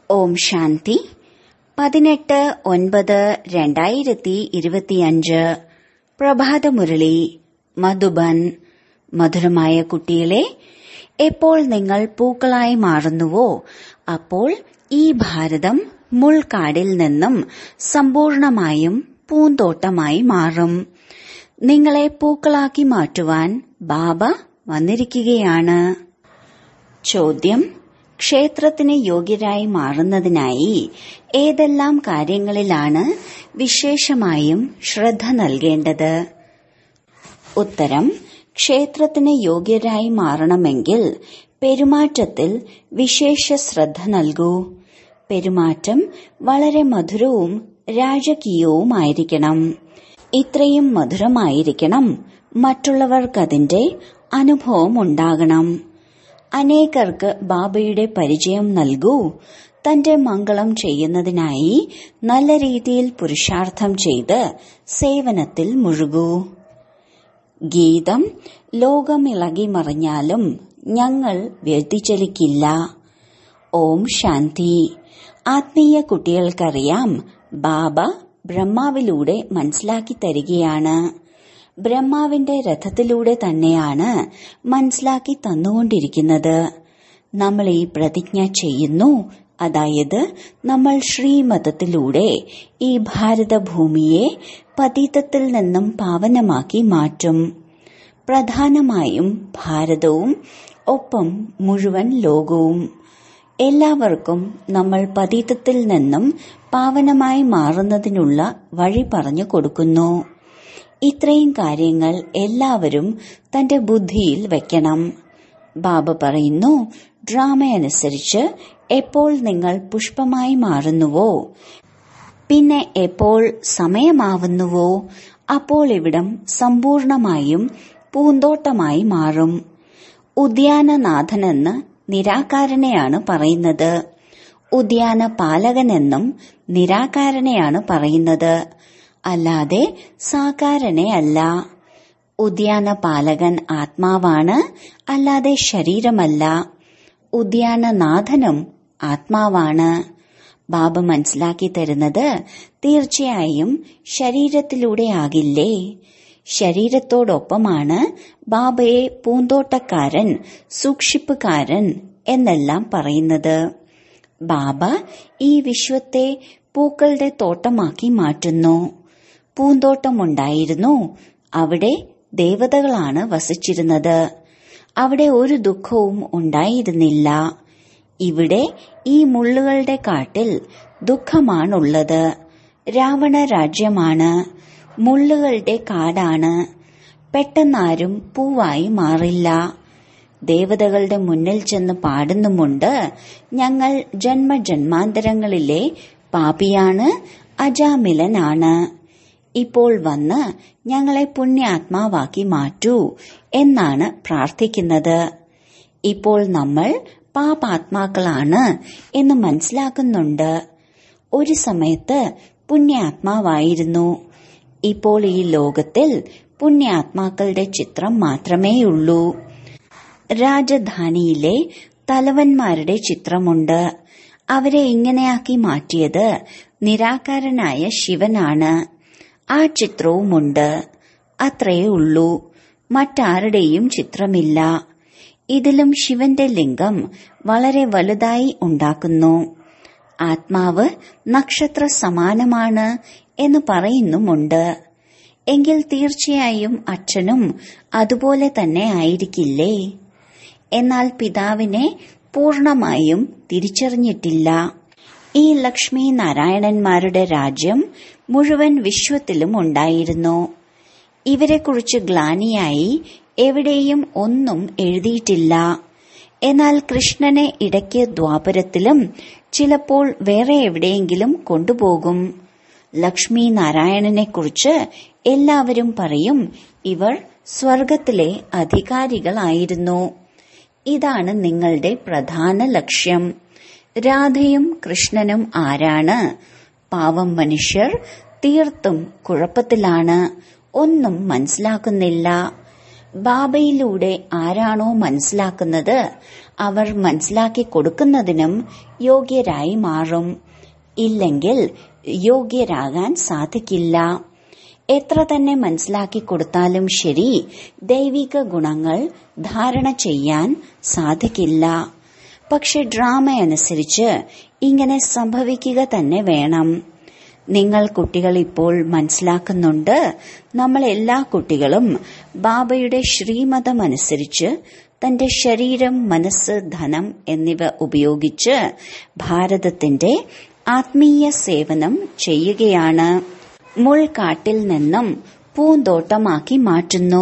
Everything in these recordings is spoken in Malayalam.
ഓം ശാന്തി പതിനെട്ട് ഒൻപത് രണ്ടായിരത്തി ഇരുപത്തിയഞ്ച് പ്രഭാതമുരളി മധുബൻ മധുരമായ കുട്ടികളെ എപ്പോൾ നിങ്ങൾ പൂക്കളായി മാറുന്നുവോ അപ്പോൾ ഈ ഭാരതം മുൾക്കാടിൽ നിന്നും സമ്പൂർണമായും പൂന്തോട്ടമായി മാറും നിങ്ങളെ പൂക്കളാക്കി മാറ്റുവാൻ ബാബ വന്നിരിക്കുകയാണ് ചോദ്യം ക്ഷേത്രത്തിന് യോഗ്യരായി മാറുന്നതിനായി ഏതെല്ലാം കാര്യങ്ങളിലാണ് വിശേഷമായും ശ്രദ്ധ നൽകേണ്ടത് ഉത്തരം ക്ഷേത്രത്തിന് യോഗ്യരായി മാറണമെങ്കിൽ പെരുമാറ്റത്തിൽ വിശേഷ ശ്രദ്ധ നൽകൂ പെരുമാറ്റം വളരെ മധുരവും രാജകീയവുമായിരിക്കണം ഇത്രയും മധുരമായിരിക്കണം മറ്റുള്ളവർക്കതിന്റെ അനുഭവം ഉണ്ടാകണം അനേകർക്ക് ബാബയുടെ പരിചയം നൽകൂ തന്റെ മംഗളം ചെയ്യുന്നതിനായി നല്ല രീതിയിൽ പുരുഷാർത്ഥം ചെയ്ത് സേവനത്തിൽ മുഴുകൂ ഗീതം ലോകമിളകി മറിഞ്ഞാലും ഞങ്ങൾ വ്യതിചലിക്കില്ല ഓം ശാന്തി ആത്മീയ കുട്ടികൾക്കറിയാം ബാബ ബ്രഹ്മാവിലൂടെ മനസ്സിലാക്കി തരികയാണ് ബ്രഹ്മാവിന്റെ രഥത്തിലൂടെ തന്നെയാണ് മനസ്സിലാക്കി തന്നുകൊണ്ടിരിക്കുന്നത് നമ്മൾ ഈ പ്രതിജ്ഞ ചെയ്യുന്നു അതായത് നമ്മൾ ശ്രീമതത്തിലൂടെ ഈ ഭാരതഭൂമിയെ പതീതത്തിൽ നിന്നും പാവനമാക്കി മാറ്റും പ്രധാനമായും ഭാരതവും ഒപ്പം മുഴുവൻ ലോകവും എല്ലാവർക്കും നമ്മൾ പതീതത്തിൽ നിന്നും പാവനമായി മാറുന്നതിനുള്ള വഴി പറഞ്ഞു കൊടുക്കുന്നു ഇത്രയും കാര്യങ്ങൾ എല്ലാവരും തന്റെ ബുദ്ധിയിൽ വെക്കണം ബാബ പറയുന്നു ഡ്രാമ അനുസരിച്ച് എപ്പോൾ നിങ്ങൾ പുഷ്പമായി മാറുന്നുവോ പിന്നെ എപ്പോൾ സമയമാവുന്നുവോ അപ്പോൾ ഇവിടം സമ്പൂർണമായും പൂന്തോട്ടമായി മാറും ഉദ്യാനനാഥനെന്ന് നിരാകാരനെയാണ് പറയുന്നത് ഉദ്യാന പാലകനെന്നും നിരാകാരനെയാണ് പറയുന്നത് അല്ലാതെ സാകാരനെ അല്ല ഉദ്യാന പാലകൻ ആത്മാവാണ് അല്ലാതെ ശരീരമല്ല ഉദ്യാനനാഥനും ആത്മാവാണ് ബാബ മനസ്സിലാക്കി തരുന്നത് തീർച്ചയായും ശരീരത്തിലൂടെ ആകില്ലേ ശരീരത്തോടൊപ്പമാണ് ബാബയെ പൂന്തോട്ടക്കാരൻ സൂക്ഷിപ്പുകാരൻ എന്നെല്ലാം പറയുന്നത് ബാബ ഈ വിശ്വത്തെ പൂക്കളുടെ തോട്ടമാക്കി മാറ്റുന്നു പൂന്തോട്ടമുണ്ടായിരുന്നു അവിടെ ദേവതകളാണ് വസിച്ചിരുന്നത് അവിടെ ഒരു ദുഃഖവും ഉണ്ടായിരുന്നില്ല ഇവിടെ ഈ മുള്ളുകളുടെ കാട്ടിൽ ദുഃഖമാണുള്ളത് രാവണ രാജ്യമാണ് മുള്ളുകളുടെ കാടാണ് പെട്ടെന്നാരും പൂവായി മാറില്ല ദേവതകളുടെ മുന്നിൽ ചെന്ന് പാടുന്നുമുണ്ട് ഞങ്ങൾ ജന്മജന്മാന്തരങ്ങളിലെ പാപിയാണ് അജാമിലനാണ് ഇപ്പോൾ വന്ന് ഞങ്ങളെ പുണ്യാത്മാവാക്കി മാറ്റൂ എന്നാണ് പ്രാർത്ഥിക്കുന്നത് ഇപ്പോൾ നമ്മൾ പാപാത്മാക്കളാണ് എന്ന് മനസ്സിലാക്കുന്നുണ്ട് ഒരു സമയത്ത് പുണ്യാത്മാവായിരുന്നു ഇപ്പോൾ ഈ ലോകത്തിൽ പുണ്യാത്മാക്കളുടെ ചിത്രം മാത്രമേയുള്ളൂ രാജധാനിയിലെ തലവന്മാരുടെ ചിത്രമുണ്ട് അവരെ ഇങ്ങനെയാക്കി മാറ്റിയത് നിരാകാരനായ ശിവനാണ് ആ ചിത്രവുമുണ്ട് അത്രയേ ഉള്ളൂ മറ്റാരുടെയും ചിത്രമില്ല ഇതിലും ശിവന്റെ ലിംഗം വളരെ വലുതായി ഉണ്ടാക്കുന്നു ആത്മാവ് നക്ഷത്ര സമാനമാണ് എന്ന് പറയുന്നുമുണ്ട് എങ്കിൽ തീർച്ചയായും അച്ഛനും അതുപോലെ തന്നെ ആയിരിക്കില്ലേ എന്നാൽ പിതാവിനെ പൂർണമായും തിരിച്ചറിഞ്ഞിട്ടില്ല ഈ ലക്ഷ്മി നാരായണന്മാരുടെ രാജ്യം മുഴുവൻ വിശ്വത്തിലും ഉണ്ടായിരുന്നു ഇവരെക്കുറിച്ച് ഗ്ലാനിയായി എവിടെയും ഒന്നും എഴുതിയിട്ടില്ല എന്നാൽ കൃഷ്ണനെ ഇടയ്ക്ക് ദ്വാപരത്തിലും ചിലപ്പോൾ വേറെ എവിടെയെങ്കിലും കൊണ്ടുപോകും ലക്ഷ്മി നാരായണനെക്കുറിച്ച് എല്ലാവരും പറയും ഇവർ സ്വർഗത്തിലെ അധികാരികളായിരുന്നു ഇതാണ് നിങ്ങളുടെ പ്രധാന ലക്ഷ്യം രാധയും കൃഷ്ണനും ആരാണ് പാവം മനുഷ്യർ തീർത്തും കുഴപ്പത്തിലാണ് ഒന്നും മനസ്സിലാക്കുന്നില്ല ബാബയിലൂടെ ആരാണോ മനസ്സിലാക്കുന്നത് അവർ മനസ്സിലാക്കി കൊടുക്കുന്നതിനും യോഗ്യരായി മാറും ഇല്ലെങ്കിൽ യോഗ്യരാകാൻ സാധിക്കില്ല എത്ര തന്നെ മനസ്സിലാക്കി കൊടുത്താലും ശരി ദൈവിക ഗുണങ്ങൾ ധാരണ ചെയ്യാൻ സാധിക്കില്ല പക്ഷെ ഡ്രാമ അനുസരിച്ച് ഇങ്ങനെ സംഭവിക്കുക തന്നെ വേണം നിങ്ങൾ കുട്ടികൾ ഇപ്പോൾ മനസ്സിലാക്കുന്നുണ്ട് നമ്മൾ എല്ലാ കുട്ടികളും ബാബയുടെ ശ്രീമതം അനുസരിച്ച് തന്റെ ശരീരം മനസ്സ് ധനം എന്നിവ ഉപയോഗിച്ച് ഭാരതത്തിന്റെ ആത്മീയ സേവനം ചെയ്യുകയാണ് മുൾക്കാട്ടിൽ നിന്നും പൂന്തോട്ടമാക്കി മാറ്റുന്നു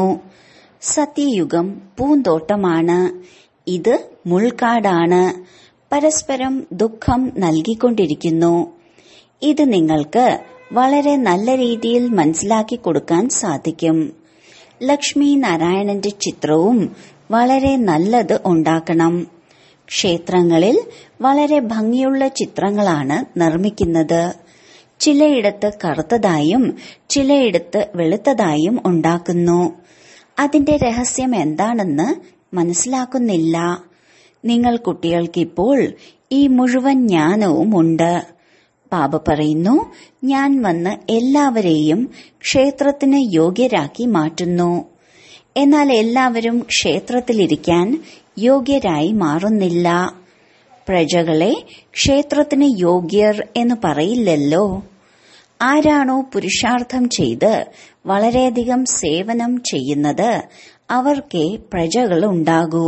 സത്യയുഗം പൂന്തോട്ടമാണ് ഇത് മുൾക്കാടാണ് പരസ്പരം ദുഃഖം നൽകിക്കൊണ്ടിരിക്കുന്നു ഇത് നിങ്ങൾക്ക് വളരെ നല്ല രീതിയിൽ മനസ്സിലാക്കി കൊടുക്കാൻ സാധിക്കും ലക്ഷ്മി നാരായണന്റെ ചിത്രവും വളരെ നല്ലത് ഉണ്ടാക്കണം ക്ഷേത്രങ്ങളിൽ വളരെ ഭംഗിയുള്ള ചിത്രങ്ങളാണ് നിർമ്മിക്കുന്നത് ചിലയിടത്ത് കറുത്തതായും ചിലയിടത്ത് വെളുത്തതായും ഉണ്ടാക്കുന്നു അതിന്റെ രഹസ്യം എന്താണെന്ന് മനസ്സിലാക്കുന്നില്ല നിങ്ങൾ കുട്ടികൾക്കിപ്പോൾ ഈ മുഴുവൻ ജ്ഞാനവും ഉണ്ട് ബാബ പറയുന്നു ഞാൻ വന്ന് എല്ലാവരെയും ക്ഷേത്രത്തിന് യോഗ്യരാക്കി മാറ്റുന്നു എന്നാൽ എല്ലാവരും ക്ഷേത്രത്തിലിരിക്കാൻ യോഗ്യരായി മാറുന്നില്ല പ്രജകളെ ക്ഷേത്രത്തിന് യോഗ്യർ എന്ന് പറയില്ലല്ലോ ആരാണോ പുരുഷാർത്ഥം ചെയ്ത് വളരെയധികം സേവനം ചെയ്യുന്നത് അവർക്കേ പ്രജകൾ ഉണ്ടാകൂ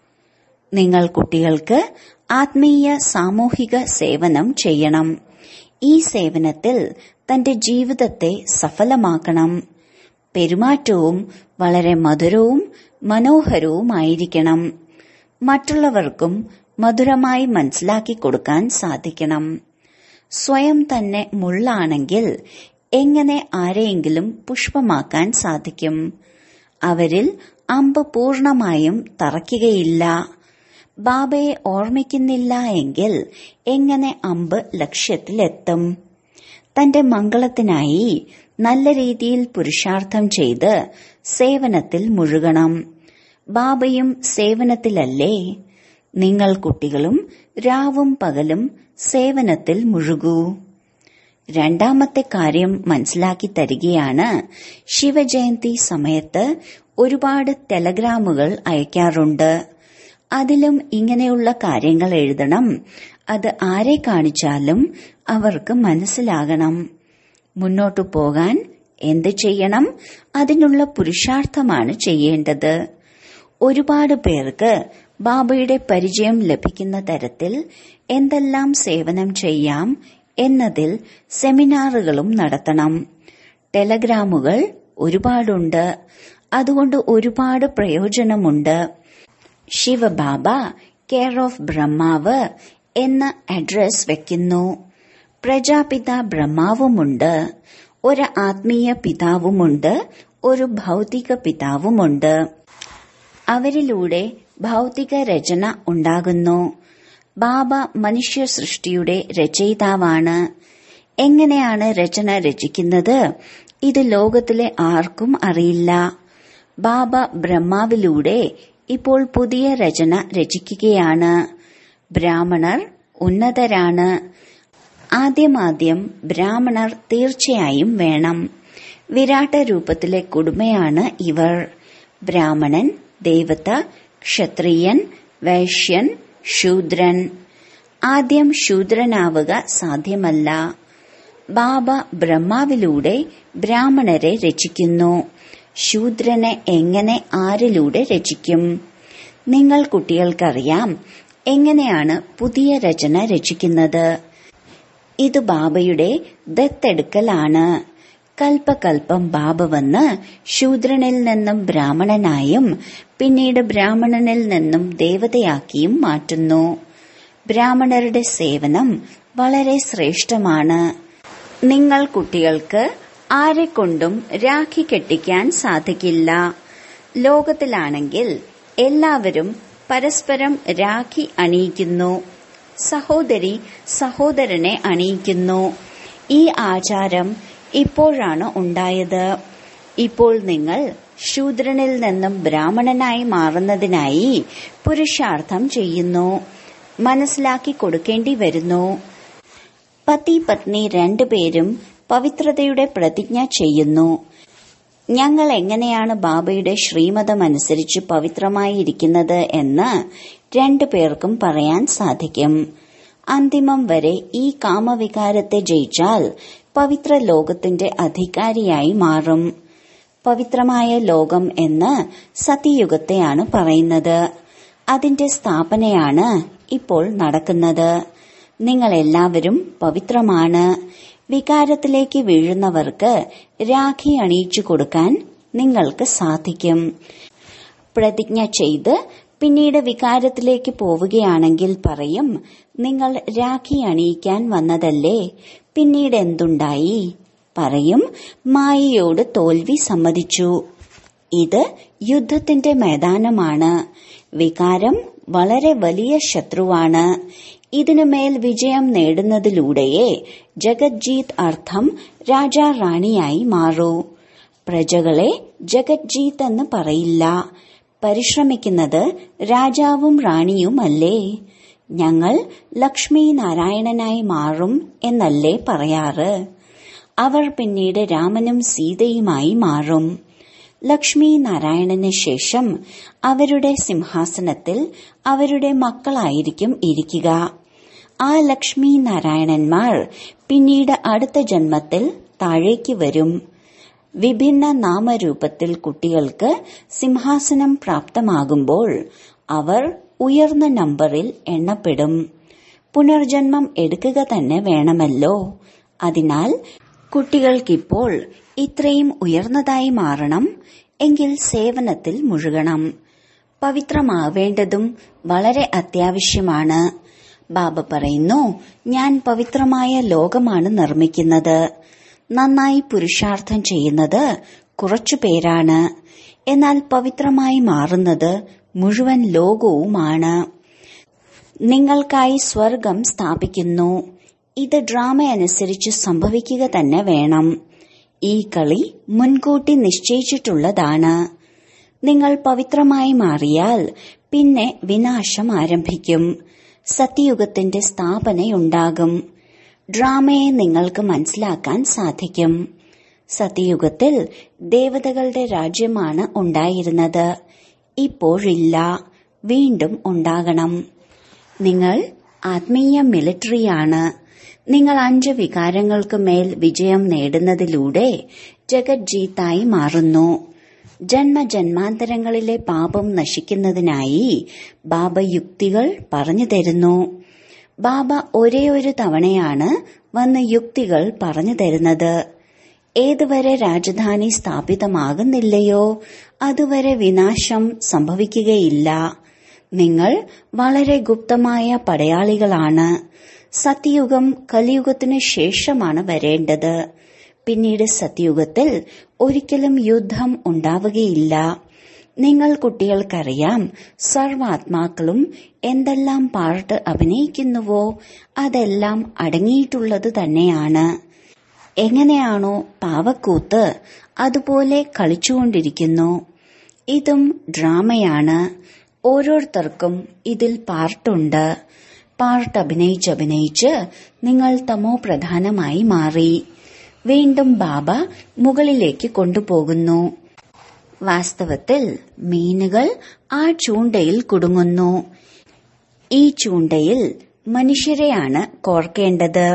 നിങ്ങൾ കുട്ടികൾക്ക് ആത്മീയ സാമൂഹിക സേവനം ചെയ്യണം ഈ സേവനത്തിൽ തന്റെ ജീവിതത്തെ സഫലമാക്കണം പെരുമാറ്റവും വളരെ മധുരവും മനോഹരവുമായിരിക്കണം മറ്റുള്ളവർക്കും മധുരമായി മനസ്സിലാക്കി കൊടുക്കാൻ സാധിക്കണം സ്വയം തന്നെ മുള്ളാണെങ്കിൽ എങ്ങനെ ആരെയെങ്കിലും പുഷ്പമാക്കാൻ സാധിക്കും അവരിൽ അമ്പ് പൂർണമായും തറയ്ക്കുകയില്ല ബാബയെ ഓർമ്മിക്കുന്നില്ല എങ്കിൽ എങ്ങനെ അമ്പ് ലക്ഷ്യത്തിലെത്തും തന്റെ മംഗളത്തിനായി നല്ല രീതിയിൽ പുരുഷാർത്ഥം ചെയ്ത് സേവനത്തിൽ മുഴുകണം ബാബയും സേവനത്തിലല്ലേ നിങ്ങൾ കുട്ടികളും രാവും പകലും സേവനത്തിൽ മുഴുകൂ രണ്ടാമത്തെ കാര്യം മനസ്സിലാക്കി തരികയാണ് ശിവജയന്തി സമയത്ത് ഒരുപാട് ടെലഗ്രാമുകൾ അയക്കാറുണ്ട് അതിലും ഇങ്ങനെയുള്ള കാര്യങ്ങൾ എഴുതണം അത് ആരെ കാണിച്ചാലും അവർക്ക് മനസ്സിലാകണം മുന്നോട്ടു പോകാൻ എന്ത് ചെയ്യണം അതിനുള്ള പുരുഷാർത്ഥമാണ് ചെയ്യേണ്ടത് ഒരുപാട് പേർക്ക് ബാബയുടെ പരിചയം ലഭിക്കുന്ന തരത്തിൽ എന്തെല്ലാം സേവനം ചെയ്യാം എന്നതിൽ സെമിനാറുകളും നടത്തണം ടെലഗ്രാമുകൾ ഒരുപാടുണ്ട് അതുകൊണ്ട് ഒരുപാട് പ്രയോജനമുണ്ട് ശിവബാബ കെയർ ഓഫ് ബ്രഹ്മാവ് എന്ന അഡ്രസ് വെക്കുന്നു പ്രജാപിത ബ്രഹ്മാവുമുണ്ട് ഒരു ആത്മീയ പിതാവുമുണ്ട് ഒരു ഭൗതിക പിതാവുമുണ്ട് അവരിലൂടെ ഭൗതിക രചന ഉണ്ടാകുന്നു ബാബ മനുഷ്യ സൃഷ്ടിയുടെ രചയിതാവാണ് എങ്ങനെയാണ് രചന രചിക്കുന്നത് ഇത് ലോകത്തിലെ ആർക്കും അറിയില്ല ബാബ ബ്രഹ്മാവിലൂടെ ഇപ്പോൾ പുതിയ രചന രചിക്കുകയാണ് ബ്രാഹ്മണർ ഉന്നതരാണ് ആദ്യമാദ്യം ബ്രാഹ്മണർ തീർച്ചയായും വേണം വിരാട്ട രൂപത്തിലെ കുടുംബയാണ് ഇവർ ബ്രാഹ്മണൻ ദേവത ക്ഷത്രിയൻ വൈശ്യൻ ശൂദ്രൻ ആദ്യം ശൂദ്രനാവുക സാധ്യമല്ല ബാബ ബ്രഹ്മാവിലൂടെ ബ്രാഹ്മണരെ രചിക്കുന്നു ശൂദ്രനെ എങ്ങനെ ആരിലൂടെ രചിക്കും നിങ്ങൾ കുട്ടികൾക്കറിയാം എങ്ങനെയാണ് പുതിയ രചന രചിക്കുന്നത് ഇത് ബാബയുടെ ദത്തെടുക്കലാണ് കൽപ്പകൽപ്പം ബാബ വന്ന് ശൂദ്രനിൽ നിന്നും ബ്രാഹ്മണനായും പിന്നീട് ബ്രാഹ്മണനിൽ നിന്നും ദേവതയാക്കിയും മാറ്റുന്നു ബ്രാഹ്മണരുടെ സേവനം വളരെ ശ്രേഷ്ഠമാണ് നിങ്ങൾ കുട്ടികൾക്ക് ആരെക്കൊണ്ടും രാഖി കെട്ടിക്കാൻ സാധിക്കില്ല ലോകത്തിലാണെങ്കിൽ എല്ലാവരും പരസ്പരം രാഖി അണിയിക്കുന്നു സഹോദരി സഹോദരനെ അണിയിക്കുന്നു ഈ ആചാരം ഇപ്പോഴാണ് ഉണ്ടായത് ഇപ്പോൾ നിങ്ങൾ ശൂദ്രനിൽ നിന്നും ബ്രാഹ്മണനായി മാറുന്നതിനായി പുരുഷാർത്ഥം ചെയ്യുന്നു മനസ്സിലാക്കി കൊടുക്കേണ്ടി വരുന്നു പതി പത്നി രണ്ടുപേരും പവിത്രതയുടെ പ്രതിജ്ഞ ചെയ്യുന്നു ഞങ്ങൾ എങ്ങനെയാണ് ബാബയുടെ ശ്രീമതം അനുസരിച്ച് പവിത്രമായി ഇരിക്കുന്നത് എന്ന് രണ്ടു പേർക്കും പറയാൻ സാധിക്കും അന്തിമം വരെ ഈ കാമവികാരത്തെ ജയിച്ചാൽ പവിത്ര ലോകത്തിന്റെ അധികാരിയായി മാറും പവിത്രമായ ലോകം എന്ന് സത്യയുഗത്തെയാണ് പറയുന്നത് അതിന്റെ സ്ഥാപനയാണ് ഇപ്പോൾ നടക്കുന്നത് നിങ്ങൾ എല്ലാവരും പവിത്രമാണ് വികാരത്തിലേക്ക് വീഴുന്നവർക്ക് രാഖി അണിയിച്ചു കൊടുക്കാൻ നിങ്ങൾക്ക് സാധിക്കും പ്രതിജ്ഞ ചെയ്ത് പിന്നീട് വികാരത്തിലേക്ക് പോവുകയാണെങ്കിൽ പറയും നിങ്ങൾ രാഖി അണിയിക്കാൻ വന്നതല്ലേ പിന്നീട് എന്തുണ്ടായി പറയും മായയോട് തോൽവി സമ്മതിച്ചു ഇത് യുദ്ധത്തിന്റെ മൈതാനമാണ് വികാരം വളരെ വലിയ ശത്രുവാണ് ഇതിനുമേൽ വിജയം നേടുന്നതിലൂടെയേ ജഗജ്ജീത് അർത്ഥം രാജാ റാണിയായി മാറൂ പ്രജകളെ ജഗജ്ജീത് എന്ന് പറയില്ല പരിശ്രമിക്കുന്നത് രാജാവും റാണിയുമല്ലേ ഞങ്ങൾ ലക്ഷ്മി നാരായണനായി മാറും എന്നല്ലേ പറയാറ് അവർ പിന്നീട് രാമനും സീതയുമായി മാറും ലക്ഷ്മി നാരായണന് ശേഷം അവരുടെ സിംഹാസനത്തിൽ അവരുടെ മക്കളായിരിക്കും ഇരിക്കുക ആ ലക്ഷ്മി നാരായണന്മാർ പിന്നീട് അടുത്ത ജന്മത്തിൽ താഴേക്ക് വരും വിഭിന്ന നാമരൂപത്തിൽ കുട്ടികൾക്ക് സിംഹാസനം പ്രാപ്തമാകുമ്പോൾ അവർ ഉയർന്ന നമ്പറിൽ എണ്ണപ്പെടും പുനർജന്മം എടുക്കുക തന്നെ വേണമല്ലോ അതിനാൽ കുട്ടികൾക്കിപ്പോൾ ഇത്രയും ഉയർന്നതായി മാറണം എങ്കിൽ സേവനത്തിൽ മുഴുകണം പവിത്രമാവേണ്ടതും വളരെ അത്യാവശ്യമാണ് ബാബ പറയുന്നു ഞാൻ പവിത്രമായ ലോകമാണ് നിർമ്മിക്കുന്നത് നന്നായി പുരുഷാർത്ഥം ചെയ്യുന്നത് കുറച്ചു പേരാണ് എന്നാൽ പവിത്രമായി മാറുന്നത് മുഴുവൻ ലോകവുമാണ് നിങ്ങൾക്കായി സ്വർഗം സ്ഥാപിക്കുന്നു ഇത് ഡ്രാമ അനുസരിച്ച് സംഭവിക്കുക തന്നെ വേണം ഈ കളി മുൻകൂട്ടി നിശ്ചയിച്ചിട്ടുള്ളതാണ് നിങ്ങൾ പവിത്രമായി മാറിയാൽ പിന്നെ വിനാശം ആരംഭിക്കും സത്യയുഗത്തിന്റെ സ്ഥാപനയുണ്ടാകും ഡ്രാമയെ നിങ്ങൾക്ക് മനസ്സിലാക്കാൻ സാധിക്കും സത്യയുഗത്തിൽ ദേവതകളുടെ രാജ്യമാണ് ഉണ്ടായിരുന്നത് ഇപ്പോഴില്ല വീണ്ടും ഉണ്ടാകണം നിങ്ങൾ ആത്മീയ മിലിറ്ററിയാണ് നിങ്ങൾ അഞ്ച് വികാരങ്ങൾക്ക് മേൽ വിജയം നേടുന്നതിലൂടെ ജഗജ്ജീത്തായി മാറുന്നു ജന്മജന്മാന്തരങ്ങളിലെ പാപം നശിക്കുന്നതിനായി ബാബ യുക്തികൾ പറഞ്ഞു തരുന്നു ബാബ ഒരേ ഒരു തവണയാണ് വന്ന് യുക്തികൾ പറഞ്ഞു തരുന്നത് ഏതുവരെ രാജധാനി സ്ഥാപിതമാകുന്നില്ലയോ അതുവരെ വിനാശം സംഭവിക്കുകയില്ല നിങ്ങൾ വളരെ ഗുപ്തമായ പടയാളികളാണ് സത്യയുഗം കലിയുഗത്തിനു ശേഷമാണ് വരേണ്ടത് പിന്നീട് സത്യയുഗത്തിൽ ഒരിക്കലും യുദ്ധം ഉണ്ടാവുകയില്ല നിങ്ങൾ കുട്ടികൾക്കറിയാം സർവാത്മാക്കളും എന്തെല്ലാം പാർട്ട് അഭിനയിക്കുന്നുവോ അതെല്ലാം അടങ്ങിയിട്ടുള്ളത് തന്നെയാണ് എങ്ങനെയാണോ പാവക്കൂത്ത് അതുപോലെ കളിച്ചുകൊണ്ടിരിക്കുന്നു ഇതും ഡ്രാമയാണ് ഓരോരുത്തർക്കും ഇതിൽ പാർട്ടുണ്ട് പാർട്ട് അഭിനയിച്ചഭിനയിച്ച് നിങ്ങൾ തമോ പ്രധാനമായി മാറി വീണ്ടും ബാബ മുകളിലേക്ക് കൊണ്ടുപോകുന്നു വാസ്തവത്തിൽ മീനുകൾ ആ ചൂണ്ടയിൽ കുടുങ്ങുന്നു ഈ ചൂണ്ടയിൽ മനുഷ്യരെയാണ് കോർക്കേണ്ടത്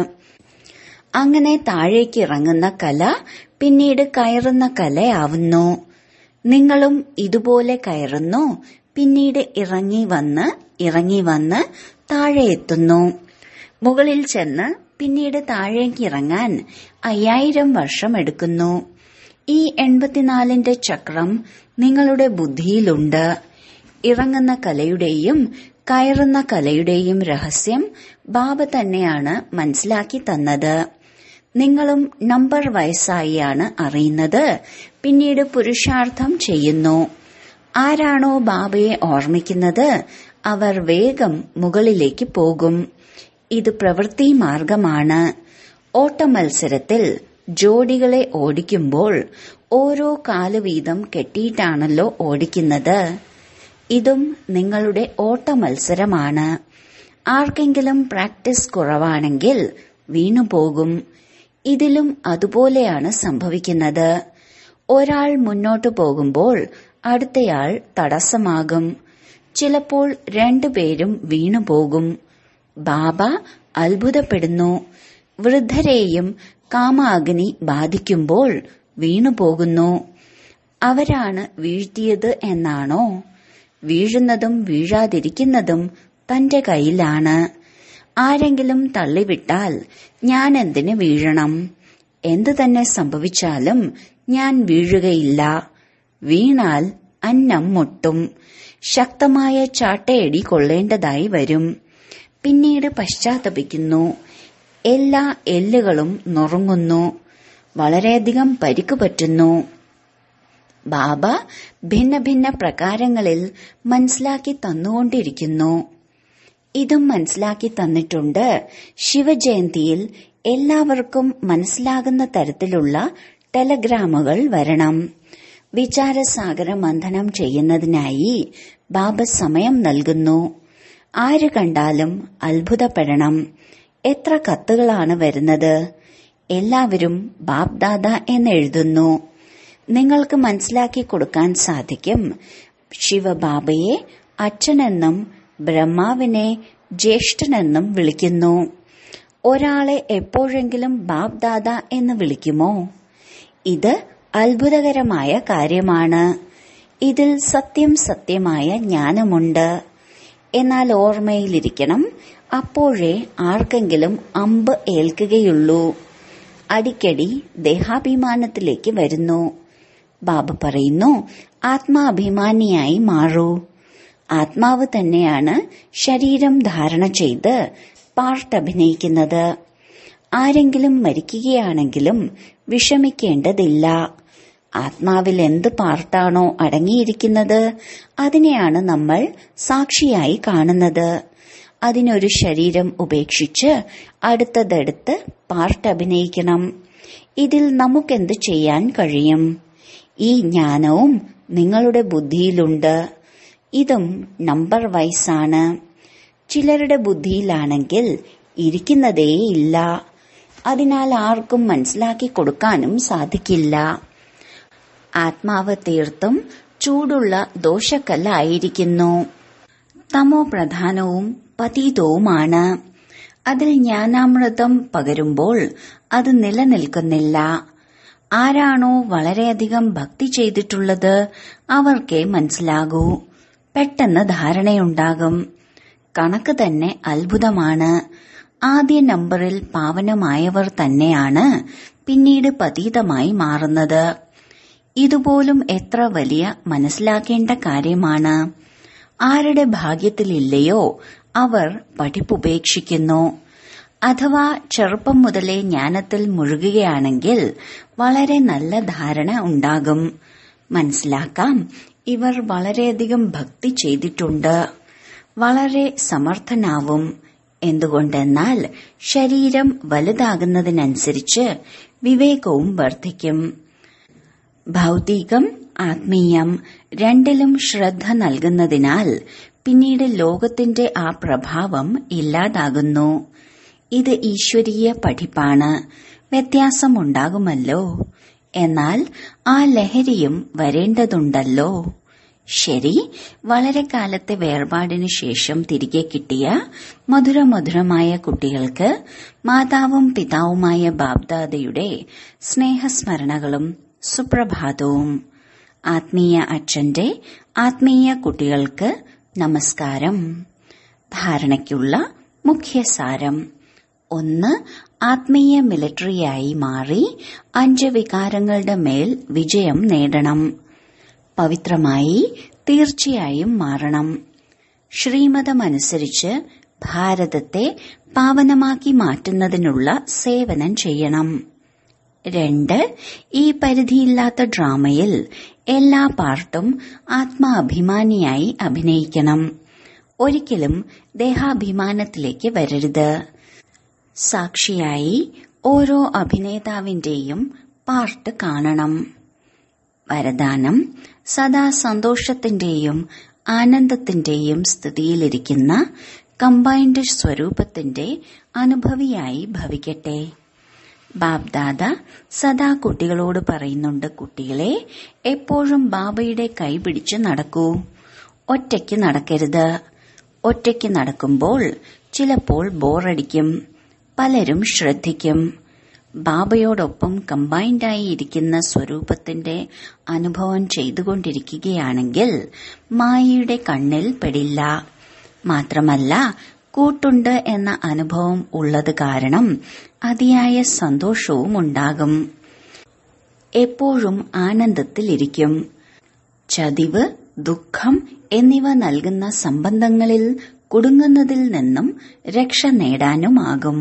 അങ്ങനെ താഴേക്ക് ഇറങ്ങുന്ന കല പിന്നീട് കയറുന്ന കലയാവുന്നു നിങ്ങളും ഇതുപോലെ കയറുന്നു പിന്നീട് ഇറങ്ങി വന്ന് ഇറങ്ങി വന്ന് താഴെ എത്തുന്നു മുകളിൽ ചെന്ന് പിന്നീട് താഴേക്ക് ഇറങ്ങാൻ അയ്യായിരം വർഷം എടുക്കുന്നു ഈ എൺപത്തിനാലിന്റെ ചക്രം നിങ്ങളുടെ ബുദ്ധിയിലുണ്ട് ഇറങ്ങുന്ന കലയുടെയും കയറുന്ന കലയുടെയും രഹസ്യം ബാബ തന്നെയാണ് മനസ്സിലാക്കി തന്നത് നിങ്ങളും നമ്പർ വയസ്സായിയാണ് അറിയുന്നത് പിന്നീട് പുരുഷാർത്ഥം ചെയ്യുന്നു ആരാണോ ബാബയെ ഓർമ്മിക്കുന്നത് അവർ വേഗം മുകളിലേക്ക് പോകും ഇത് പ്രവൃത്തി മാർഗമാണ് ഓട്ടമത്സരത്തിൽ ജോഡികളെ ഓടിക്കുമ്പോൾ ഓരോ കാല് വീതം കെട്ടിയിട്ടാണല്ലോ ഓടിക്കുന്നത് ഇതും നിങ്ങളുടെ ഓട്ട മത്സരമാണ് ആർക്കെങ്കിലും പ്രാക്ടീസ് കുറവാണെങ്കിൽ വീണുപോകും ഇതിലും അതുപോലെയാണ് സംഭവിക്കുന്നത് ഒരാൾ മുന്നോട്ടു പോകുമ്പോൾ അടുത്തയാൾ തടസ്സമാകും ചിലപ്പോൾ രണ്ടുപേരും വീണുപോകും ബാബ അത്ഭുതപ്പെടുന്നു വൃദ്ധരെയും കാമാഗ്നി ബാധിക്കുമ്പോൾ വീണുപോകുന്നു അവരാണ് വീഴ്ത്തിയത് എന്നാണോ വീഴുന്നതും വീഴാതിരിക്കുന്നതും തന്റെ കയ്യിലാണ് ആരെങ്കിലും തള്ളിവിട്ടാൽ ഞാൻ എന്തിന് വീഴണം എന്തു തന്നെ സംഭവിച്ചാലും ഞാൻ വീഴുകയില്ല വീണാൽ അന്നം മുട്ടും ശക്തമായ ചാട്ടയടി കൊള്ളേണ്ടതായി വരും പിന്നീട് പശ്ചാത്തപിക്കുന്നു എല്ലാ എല്ലുകളും നുറുങ്ങുന്നു വളരെയധികം പരിക്കു പറ്റുന്നു ബാബ ഭിന്ന ഭിന്ന പ്രകാരങ്ങളിൽ മനസ്സിലാക്കി തന്നുകൊണ്ടിരിക്കുന്നു ഇതും മനസ്സിലാക്കി തന്നിട്ടുണ്ട് ശിവജയന്തിയിൽ എല്ലാവർക്കും മനസ്സിലാകുന്ന തരത്തിലുള്ള ടെലഗ്രാമുകൾ വരണം വിചാരസാഗര മന്ഥനം ചെയ്യുന്നതിനായി ബാബ സമയം നൽകുന്നു ആര് കണ്ടാലും അത്ഭുതപ്പെടണം എത്ര കത്തുകളാണ് വരുന്നത് എല്ലാവരും ബാബ്ദാദ എന്നെഴുതുന്നു നിങ്ങൾക്ക് മനസ്സിലാക്കി കൊടുക്കാൻ സാധിക്കും ശിവബാബയെ അച്ഛനെന്നും ബ്രഹ്മാവിനെ ജ്യേഷ്ഠനെന്നും വിളിക്കുന്നു ഒരാളെ എപ്പോഴെങ്കിലും ബാബ്ദാദ എന്ന് വിളിക്കുമോ ഇത് അത്ഭുതകരമായ കാര്യമാണ് ഇതിൽ സത്യം സത്യമായ ജ്ഞാനമുണ്ട് എന്നാൽ ഓർമ്മയിലിരിക്കണം അപ്പോഴേ ആർക്കെങ്കിലും അമ്പ് ഏൽക്കുകയുള്ളൂ അടിക്കടി ദേഹാഭിമാനത്തിലേക്ക് വരുന്നു ബാബ പറയുന്നു ആത്മാഭിമാനിയായി മാറൂ ആത്മാവ് തന്നെയാണ് ശരീരം ധാരണ ചെയ്ത് പാർട്ട് അഭിനയിക്കുന്നത് ആരെങ്കിലും മരിക്കുകയാണെങ്കിലും വിഷമിക്കേണ്ടതില്ല ആത്മാവിൽ എന്ത് പാർട്ടാണോ അടങ്ങിയിരിക്കുന്നത് അതിനെയാണ് നമ്മൾ സാക്ഷിയായി കാണുന്നത് അതിനൊരു ശരീരം ഉപേക്ഷിച്ച് അടുത്തതെടുത്ത് പാർട്ട് അഭിനയിക്കണം ഇതിൽ നമുക്കെന്ത് ചെയ്യാൻ കഴിയും ഈ ജ്ഞാനവും നിങ്ങളുടെ ബുദ്ധിയിലുണ്ട് ഇതും നമ്പർ വൈസാണ് ചിലരുടെ ബുദ്ധിയിലാണെങ്കിൽ ഇരിക്കുന്നതേയില്ല അതിനാൽ ആർക്കും മനസ്സിലാക്കി കൊടുക്കാനും സാധിക്കില്ല ആത്മാവ് തീർത്തും ചൂടുള്ള ദോഷക്കല്ലായിരിക്കുന്നു തമോ പ്രധാനവും പതീതവുമാണ് അതിൽ ജ്ഞാനാമൃതം പകരുമ്പോൾ അത് നിലനിൽക്കുന്നില്ല ആരാണോ വളരെയധികം ഭക്തി ചെയ്തിട്ടുള്ളത് അവർക്കേ മനസ്സിലാകൂ പെട്ടെന്ന് ധാരണയുണ്ടാകും കണക്ക് തന്നെ അത്ഭുതമാണ് ആദ്യ നമ്പറിൽ പാവനമായവർ തന്നെയാണ് പിന്നീട് പതീതമായി മാറുന്നത് ഇതുപോലും എത്ര വലിയ മനസ്സിലാക്കേണ്ട കാര്യമാണ് ആരുടെ ഭാഗ്യത്തിലില്ലയോ അവർ പഠിപ്പുപേക്ഷിക്കുന്നു അഥവാ ചെറുപ്പം മുതലേ ജ്ഞാനത്തിൽ മുഴുകുകയാണെങ്കിൽ വളരെ നല്ല ധാരണ ഉണ്ടാകും മനസ്സിലാക്കാം ഇവർ വളരെയധികം ഭക്തി ചെയ്തിട്ടുണ്ട് വളരെ സമർത്ഥനാവും എന്തുകൊണ്ടെന്നാൽ ശരീരം വലുതാകുന്നതിനനുസരിച്ച് വിവേകവും വർദ്ധിക്കും ഭൗതികം ആത്മീയം രണ്ടിലും ശ്രദ്ധ നൽകുന്നതിനാൽ പിന്നീട് ലോകത്തിന്റെ ആ പ്രഭാവം ഇല്ലാതാകുന്നു ഇത് ഈശ്വരീയ പഠിപ്പാണ് വ്യത്യാസമുണ്ടാകുമല്ലോ എന്നാൽ ആ ലഹരിയും വരേണ്ടതുണ്ടല്ലോ ശരി വളരെ കാലത്തെ വേർപാടിനു ശേഷം തിരികെ കിട്ടിയ മധുരമധുരമായ കുട്ടികൾക്ക് മാതാവും പിതാവുമായ ബാബ്ദാദയുടെ സ്നേഹസ്മരണകളും സുപ്രഭാതവും ആത്മീയ അച്ഛന്റെ ആത്മീയ കുട്ടികൾക്ക് നമസ്കാരം ധാരണയ്ക്കുള്ള മുഖ്യസാരം ഒന്ന് ആത്മീയ മിലിറ്ററിയായി മാറി അഞ്ച് വികാരങ്ങളുടെ മേൽ വിജയം നേടണം പവിത്രമായി തീർച്ചയായും മാറണം ശ്രീമതമനുസരിച്ച് ഭാരതത്തെ പാവനമാക്കി മാറ്റുന്നതിനുള്ള സേവനം ചെയ്യണം രണ്ട് ഈ പരിധിയില്ലാത്ത ഡ്രാമയിൽ എല്ലാ പാർട്ടും ആത്മാഭിമാനിയായി അഭിനയിക്കണം ഒരിക്കലും ദേഹാഭിമാനത്തിലേക്ക് വരരുത് സാക്ഷിയായി ഓരോ അഭിനേതാവിന്റെയും പാർട്ട് കാണണം വരദാനം സദാ സന്തോഷത്തിന്റെയും ആനന്ദത്തിന്റെയും സ്ഥിതിയിലിരിക്കുന്ന കമ്പൈൻഡ് സ്വരൂപത്തിന്റെ അനുഭവിയായി ഭവിക്കട്ടെ ബാബ്ദാദ സദാ കുട്ടികളോട് പറയുന്നുണ്ട് കുട്ടികളെ എപ്പോഴും ബാബയുടെ കൈ പിടിച്ച് നടക്കൂ ഒറ്റയ്ക്ക് നടക്കരുത് ഒറ്റയ്ക്ക് നടക്കുമ്പോൾ ചിലപ്പോൾ ബോറടിക്കും പലരും ശ്രദ്ധിക്കും ബാബയോടൊപ്പം കമ്പൈൻഡായി ഇരിക്കുന്ന സ്വരൂപത്തിന്റെ അനുഭവം ചെയ്തുകൊണ്ടിരിക്കുകയാണെങ്കിൽ മായയുടെ കണ്ണിൽ പെടില്ല മാത്രമല്ല കൂട്ടുണ്ട് എന്ന അനുഭവം ഉള്ളത് കാരണം അതിയായ സന്തോഷവും ഉണ്ടാകും എപ്പോഴും ആനന്ദത്തിലിരിക്കും ചതിവ് ദുഃഖം എന്നിവ നൽകുന്ന സംബന്ധങ്ങളിൽ കുടുങ്ങുന്നതിൽ നിന്നും രക്ഷ നേടാനുമാകും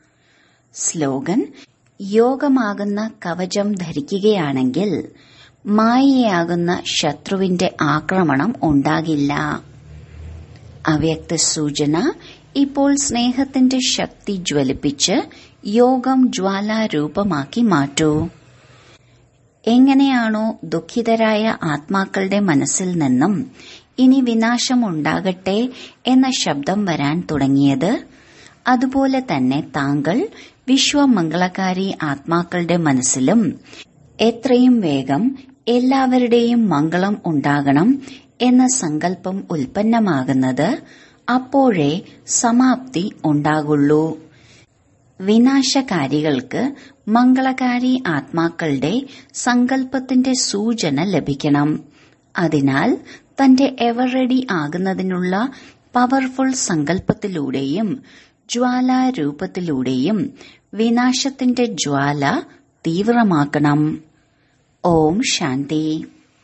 സ്ലോഗൻ യോഗമാകുന്ന കവചം ധരിക്കുകയാണെങ്കിൽ മായയാകുന്ന ശത്രുവിന്റെ ആക്രമണം ഉണ്ടാകില്ല അവ്യക്ത സൂചന ഇപ്പോൾ സ്നേഹത്തിന്റെ ശക്തി ജ്വലിപ്പിച്ച് യോഗം ജ്വാലാരൂപമാക്കി മാറ്റൂ എങ്ങനെയാണോ ദുഃഖിതരായ ആത്മാക്കളുടെ മനസ്സിൽ നിന്നും ഇനി വിനാശമുണ്ടാകട്ടെ എന്ന ശബ്ദം വരാൻ തുടങ്ങിയത് അതുപോലെ തന്നെ താങ്കൾ വിശ്വമംഗളകാരി ആത്മാക്കളുടെ മനസ്സിലും എത്രയും വേഗം എല്ലാവരുടെയും മംഗളം ഉണ്ടാകണം എന്ന സങ്കല്പം ഉൽപ്പന്നമാകുന്നത് അപ്പോഴേ സമാപ്തി ഉണ്ടാകുള്ളൂ വിനാശകാരികൾക്ക് മംഗളകാരി ആത്മാക്കളുടെ സങ്കല്പത്തിന്റെ സൂചന ലഭിക്കണം അതിനാൽ തന്റെ എവർ റെഡി ആകുന്നതിനുള്ള പവർഫുൾ സങ്കല്പത്തിലൂടെയും ജ്വാലാരൂപത്തിലൂടെയും വിനാശത്തിന്റെ ജ്വാല തീവ്രമാക്കണം ഓം ശാന്തി